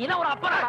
நீ எல்லாம் ஒரு அப்பறா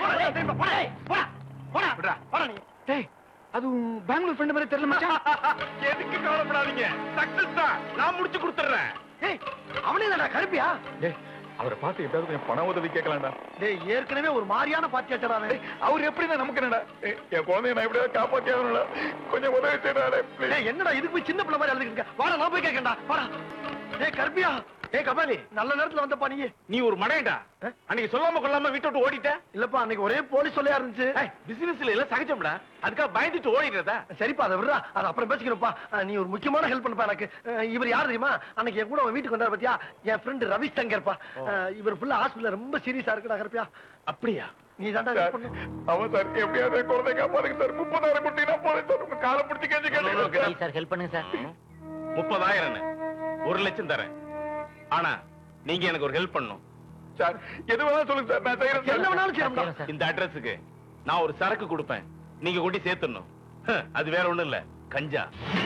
டேய் அது உன் பெங்களூர் ஃப்ரெண்ட் மாதிரி தெரியல மச்சான் எதுக்கு கவலைப்படாதீங்க சக்சஸ் தான் நான் முடிச்சு கொடுத்துறேன் டேய் அவனே தான்டா கருப்பியா டேய் அவரை பார்த்து எப்படியாவது கொஞ்சம் பண உதவி கேட்கலாம்டா டேய் ஏற்கனவே ஒரு மாதிரியான பாத்தி அச்சடா டேய், அவர் எப்படின்னா நமக்கு என்னடா டேய், என் குழந்தைய நான் எப்படியாவது காப்பாத்தியாகணும்ல கொஞ்சம் உதவி செய்யறாடே டேய் என்னடா இதுக்கு போய் சின்ன பிள்ளை மாதிரி அழுதுட்டு இருக்க வாடா நான் போய் கேட்கண்டா வாடா டேய் கருப்பியா டேய் கபாலி நல்ல நேரத்துல வந்தப்பா நீ நீ ஒரு மடையடா அன்னைக்கு சொல்லாம கொள்ளாம வீட்டை விட்டு ஓடிட்ட இல்லப்பா அன்னைக்கு ஒரே போலீஸ் சொல்லையா இருந்துச்சு பிசினஸ்ல எல்லாம் சகஜம்டா அதுக்காக பயந்துட்டு ஓடிடுறதா சரிப்பா அதை விடுறா அது அப்புறம் பேசிக்கிறோம்ப்பா அஹ், நீ ஒரு முக்கியமான ஹெல்ப் பண்ணப்பா எனக்கு அஹ், இவர் யார் தெரியுமா அன்னைக்கு என் கூட அவன் வீட்டுக்கு வந்தாரு பாத்தியா என் ஃப்ரெண்ட் ரவி சங்கர்ப்பா அஹ், இவர் ஃபுல்லா ஹாஸ்பிடல்ல ரொம்ப சீரியஸா இருக்குடா கருப்பியா அப்படியா நீ தாண்டா help பண்ணணும். அவன் சார் எப்படியாவது என் குழந்தைய காப்பாத்துங்க சார் முப்பதாயிரம் கொடுத்தீங்கன்னா போதும் சார் உங்க காலை பிடிச்சி கேட்டு கேட்டு சார் ஹெல்ப் பண்ணுங்க சார் முப்பதாயிரம் ஒரு லட்சம் தரேன் ஆனா நீங்க எனக்கு ஒரு ஹெல்ப் பண்ணணும் சார் எது வேணாலும் சொல்லுங்க சார் நான் செய்யறேன் என்ன வேணாலும் செய்யறேன் செய்யணும்டா சார். இந்த அட்ரஸுக்கு நான் ஒரு சரக்கு கொடுப்பேன் நீங்க கொண்டு சேர்த்துடணும் ஹ, அது வேற ஒண்ணும் இல்ல கஞ்சா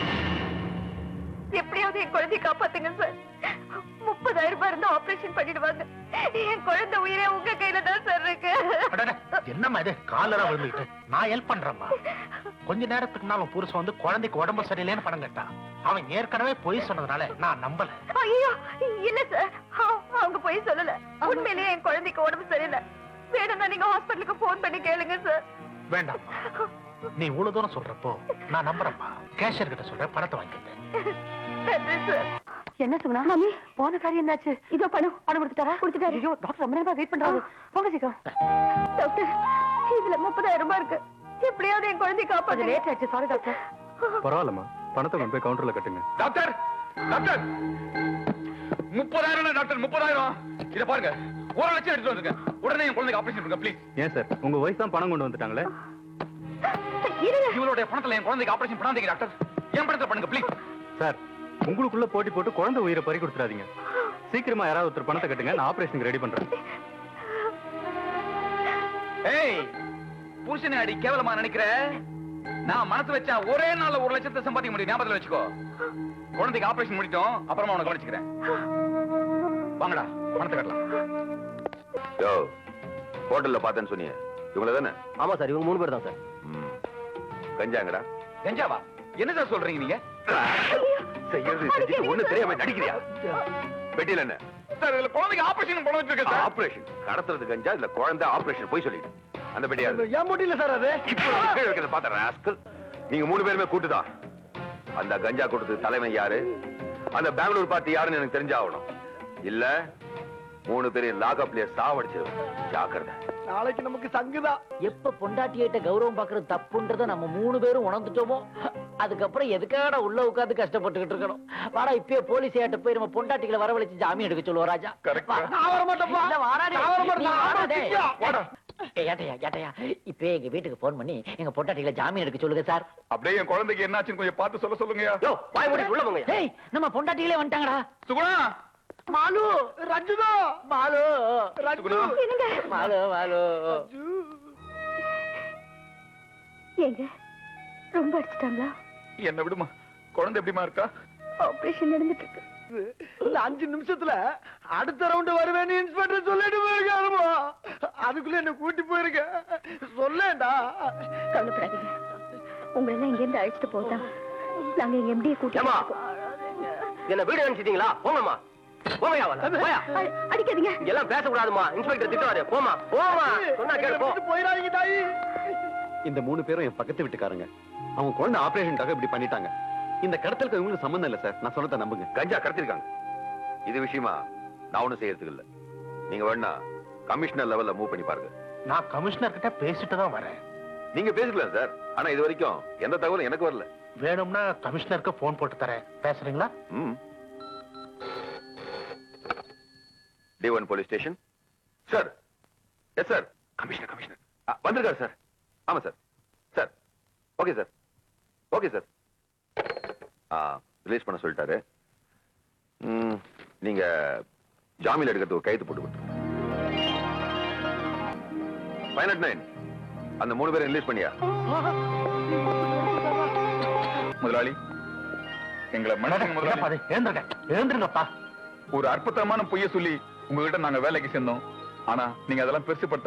எப்படியாவது என் குழந்தைய காப்பாத்துங்க சார் முப்பதாயிரம் ரூபாய் இருந்தா ஆபரேஷன் பண்ணிடுவாங்க என் குழந்தை உயிரே உங்க கையில தான் சார் இருக்கு என்னம்மா இது காலரா விழுந்துட்டு நான் ஹெல்ப் பண்றேம்மா கொஞ்ச நேரத்துக்கு முன்னால உன் புருஷன் வந்து குழந்தைக்கு உடம்பு சரியில்லைன்னு பணம் கேட்டான் அவன் ஏற்கனவே பொய் சொன்னதுனால நான் நம்பல ஐயோ இல்ல சார் அவங்க போய் சொல்லல உண்மையிலேயே என் குழந்தைக்கு உடம்பு சரியில்லை வேணும்னா நீங்க ஹாஸ்பிட்டலுக்கு போன் பண்ணி கேளுங்க சார் வேண்டாம்மா நீ இவ்வளவு தூரம் சொல்றப்போ நான் நம்புறேம்மா கேஷியர் கிட்ட சொல்றேன் பணத்தை வாங்கிக்கிட்டேன் நன்றி சார் என்ன சொன்னா மாமி போன காரியம் என்னாச்சு இதோ பணம் பணம் கொடுத்துட்டாரா கொடுத்துட்டாரு ஐயோ டாக்டர் ரொம்ப நேரமா வெயிட் பண்றாரு போங்க சீக்கிரம் டாக்டர் இதுல முப்பதாயிரம் ரூபாய் இருக்கு எப்படியாவது என் குழந்தைய காப்பாத்து லேட் ஆச்சு சாரி டாக்டர் பரவாயில்லம்மா பணத்தை கொண்டு போய் கவுண்டர்ல கட்டுங்க டாக்டர் டாக்டர் முப்பதாயிரம் டாக்டர் முப்பதாயிரம் இத பாருங்க ஒரு லட்சம் எடுத்து வந்துருங்க உடனே என் குழந்தைக்கு ஆபரேஷன் பண்ணுங்க ப்ளீஸ் ஏன் சார் உங்க ஒய்ஃப் தான் பணம் கொண்டு வந்துட்டாங்களே இருங்க இவளுடைய பணத்துல என் குழந்தைக்கு ஆபரேஷன் பண்ணாதீங்க டாக்டர் என் பணத்துல பண்ணுங்க ப்ளீஸ் சார் உங்களுக்குள்ள போட்டி போட்டு குழந்தை உயிரை பறி கொடுத்துறாதீங்க சீக்கிரமா யாராவது ஒருத்தர் பணத்தை கட்டுங்க நான் ஆபரேஷனுக்கு ரெடி பண்றேன் ஏய் புருஷனை அடி கேவலமா நினைக்கிற நான் மனசு வச்சா ஒரே நாள்ல ஒரு லட்சத்தை சம்பாதிக்க முடியும் ஞாபகத்துல வச்சுக்கோ குழந்தைக்கு ஆபரேஷன் முடிட்டோம் அப்புறமா உனக்கு கவனிச்சுக்கிறேன் வாங்கடா பணத்தை கட்டலாம் யோ ஹோட்டல்ல பார்த்தேன்னு சொன்னீங்க இவங்கள தானே ஆமா சார் இவங்க மூணு பேர் தான் சார் ம். கஞ்சாங்கடா கஞ்சாவா என்ன சார் சொல்றீங்க நீங்க செய்யறது செஞ்சுட்டு ஒண்ணு தெரியாம நடிக்கிறியா பெட்டியில என்ன சார் இதுல குழந்தைக்கு ஆபரேஷன் பண்ண வச்சிருக்கேன் சார் ஆபரேஷன் கடத்துறது கஞ்சா இல்ல குழந்தை ஆபரேஷன் போய் சொல்லிடு அந்த பெட்டியா அது? ஏன் முடியல சார் அது இப்போ நான் கீழே வைக்கிறத பார்த்த ராஸ்கல் நீங்க மூணு பேருமே கூட்டுதான் அந்த கஞ்சா கூட்டத்துக்கு தலைவன் யாரு அந்த பெங்களூர் பார்ட்டி யாருன்னு எனக்கு தெரிஞ்சாகணும் இல்ல மூணு பேரையும் லாக்அப்லயே சாவடிச்சிருவேன் ஜாக்கிரதை நாளைக்கு நமக்கு சங்குதான் எப்ப பொண்டாட்டியிட்ட கௌரவம் பாக்குறது தப்புன்றத நம்ம மூணு பேரும் உணர்ந்துட்டோமோ அதுக்கப்புறம் எதுக்காக உள்ள உட்கார்ந்து கஷ்டப்பட்டுக்கிட்டு இருக்கணும் வாடா இப்பயே போலீஸ் ஏட்ட போய் நம்ம பொண்டாட்டிகளை வரவழைச்சு ஜாமீன் எடுக்க சொல்லுவோம் ராஜா Correct. வா. நான் வர மாட்டேன்ப்பா. இல்ல, வாடா டேய். நான் வர மாட்டேன். நீ நான் வாடா வர டேய். மாட்டேன். வாடா. ஏய், ஏட்டையா ஏட்டையா இப்பயே எங்க வீட்டுக்கு போன் பண்ணி எங்க பொண்டாட்டிகளை ஜாமீன் எடுக்க சொல்லுங்க சார் அப்படியே என் குழந்தைக்கு என்னாச்சுன்னு கொஞ்சம் பார்த்து சொல்ல சொல்லுங்கயா யோ வாய் மூடி உள்ள போங்க டேய் நம்ம பொண்டாட்டிகளே வந்துட்டாங்கடா சுகுணா மாலு ரஞ்சுதா மாலு ரஞ்சு மாலு மாலு ஏங்க ரொம்ப அடிச்சிட்டாங்களா என்ன விடுமா குழந்தை எப்படிமா இருக்கா ஆபரேஷன் நடந்துட்டு இருக்கு இந்த அஞ்சு நிமிஷத்துல அடுத்த ரவுண்ட் வருவேன்னு இன்ஸ்பெக்டர் சொல்லிட்டு போயிருக்காருமா அதுக்குள்ள என்ன கூட்டி போயிருக்க சொல்லேன்டா கவலைப்படாதீங்க உங்களை எல்லாம் இங்க இருந்து அழைச்சிட்டு போதா நாங்க எங்க எம்டியை கூட்டி ஏம்மா? என்ன வீடு அனுப்பிச்சிட்டீங்களா போங்கம்மா போமையா போயா அ- அடிக்காதீங்க இங்க எல்லாம் பேசக்கூடாதுமா இன்ஸ்பெக்டர் திட்டுவாரு போமா போமா சொன்னா கேளு போ போயிடாதீங்க தாயி இந்த மூணு பேரும் என் பக்கத்து வீட்டுக்காரங்க அவங்க குழந்தை ஆபரேஷனுக்காக இப்படி பண்ணிட்டாங்க இந்த கடத்தலுக்கு இவங்களுக்கு சம்பந்தம் இல்ல சார் நான் சொல்றத நம்புங்க கஞ்சா கடத்திருக்காங்க இது விஷயமா நான் ஒண்ணும் செய்யறதுக்கு இல்ல நீங்க வேணா கமிஷனர் லெவல்ல மூவ் பண்ணி பாருங்க நான் கமிஷனர் கிட்ட பேசிட்டு தான் வரேன் நீங்க பேசிக்கலாம் சார் ஆனா இது வரைக்கும் எந்த தகவலும் எனக்கு வரல வேணும்னா கமிஷனருக்கு போன் போட்டு தரேன் பேசுறீங்களா ம் D one police station sir yes sir commissioner commissioner வந்திருக்காரு சார் ஆமா sir sir okay sir okay sir release பண்ண சொல்லிட்டாரு ம், நீங்க ஜாமீன் எடுக்கிறதுக்கு ஒரு கைது போட்டு கொடுத்துருங்க ஃபைவ் நைன் அந்த மூணு பேரை ரிலீஸ் பண்ணியா முதலாளி எங்களை மன்னிச்சுங்க முதலாளி என்னப்பா அது? எழுந்திருங்க எழுந்திருங்கப்பா ஒரு அற்புதமான பொய்ய சொல்லி உங்ககிட்ட நாங்க வேலைக்கு சேர்ந்தோம் ஆனா நீங்க அதெல்லாம் பெருசுப்படுத்த